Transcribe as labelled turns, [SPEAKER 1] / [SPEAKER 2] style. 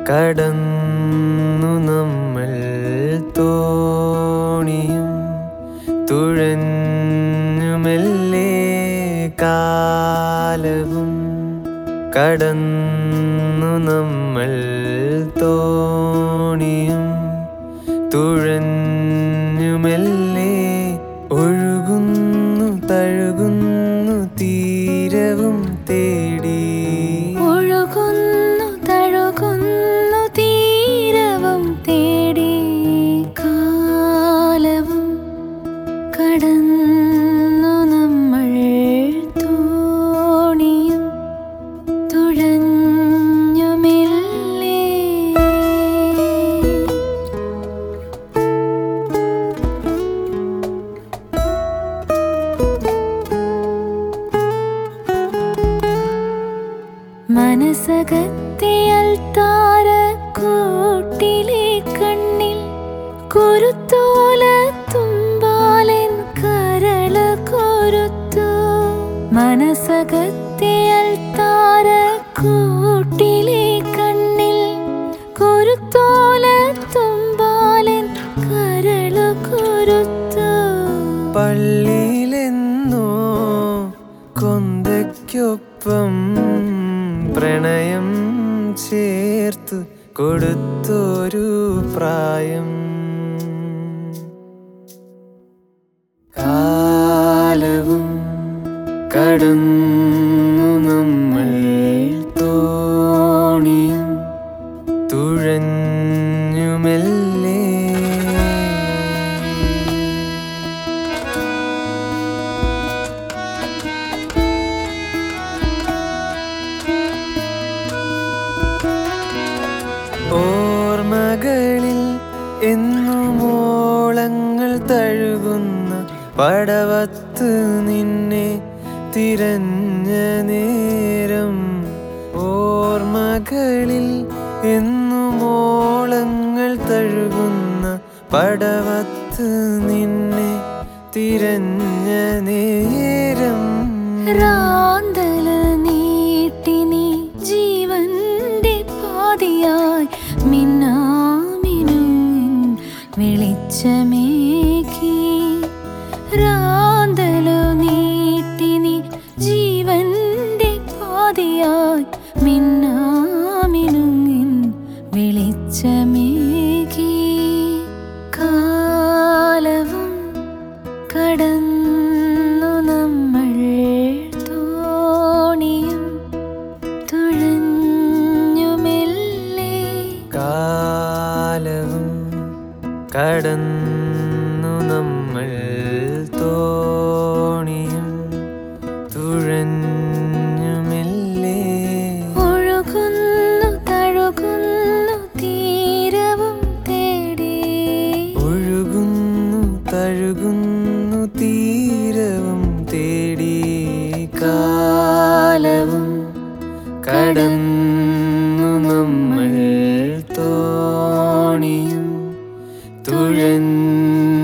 [SPEAKER 1] കടന്നു നമ്മൾ തോണിയും തുഴഞ്ഞുമെല്ലേ കാലവും കടന്നു നമ്മൾ തോണിയും തുഴഞ്ഞുമെല്ലേ ഒഴുകുന്നു തഴുകുന്നു തീരവും തേടി
[SPEAKER 2] ഒഴുകുന്നു തഴുകുന്നു തീരവും തേടി കാലവും കടന്നു നമ്മൾ തോണിയും തുഴഞ്ഞുമെല്ലേ മനസകത്തിയൽ താര കൂട്ടിലെ കണ്ണിൽ കുരുത്തോല തുമ്പാലൻ കരള് കൊരുത്തു മനസകത്തിയൽ താര കൂട്ടിലെ കണ്ണിൽ കുരുത്തോല തുമ്പാലൻ കരള് കൊരുത്തു
[SPEAKER 1] പള്ളിയിലെന്നോ കൊന്തയ്ക്കൊപ്പം പ്രണയം ചേർത്തു കൊടുത്തൊരു പ്രായം കാലവും കടന്നു നമ്മൾ തോണിയും തുഴഞ്ഞുമെല്ലേ ഓർമ്മകളിൽ എന്നുമോളങ്ങൾ തഴുകുന്ന പടവത്ത് നിന്നെ തിരഞ്ഞ നേരം ഓർമ്മകളിൽ എന്നുമോളങ്ങൾ തഴുകുന്ന പടവത്ത് നിന്നെ തിരഞ്ഞ നേരം
[SPEAKER 2] റാന്തല് നീട്ടി നീ ജീവന്റെ പാതിയായി മിന്നാമിനും വെളിച്ചമേകി റാന്തലു നീട്ടി നീ ജീവന്റെ പാതിയായി മിന്നാമിനും വെളിച്ചമേകി കാലവും കടന്നു നമ്മൾ തോണിയും തുഴഞ്ഞുമെല്ലേ
[SPEAKER 1] കാലവും കടന്നു നമ്മൾ തോണിയും തുഴഞ്ഞുമില്ലേ
[SPEAKER 2] ഒഴുകുന്നു തഴുകുന്നു തീരവും തേടി
[SPEAKER 1] ഒഴുകുന്നു തഴുകുന്നു തീരവും തേടി കാലവും കടന്നു നമ്മൾ തോണിയും തുഴഞ്ഞു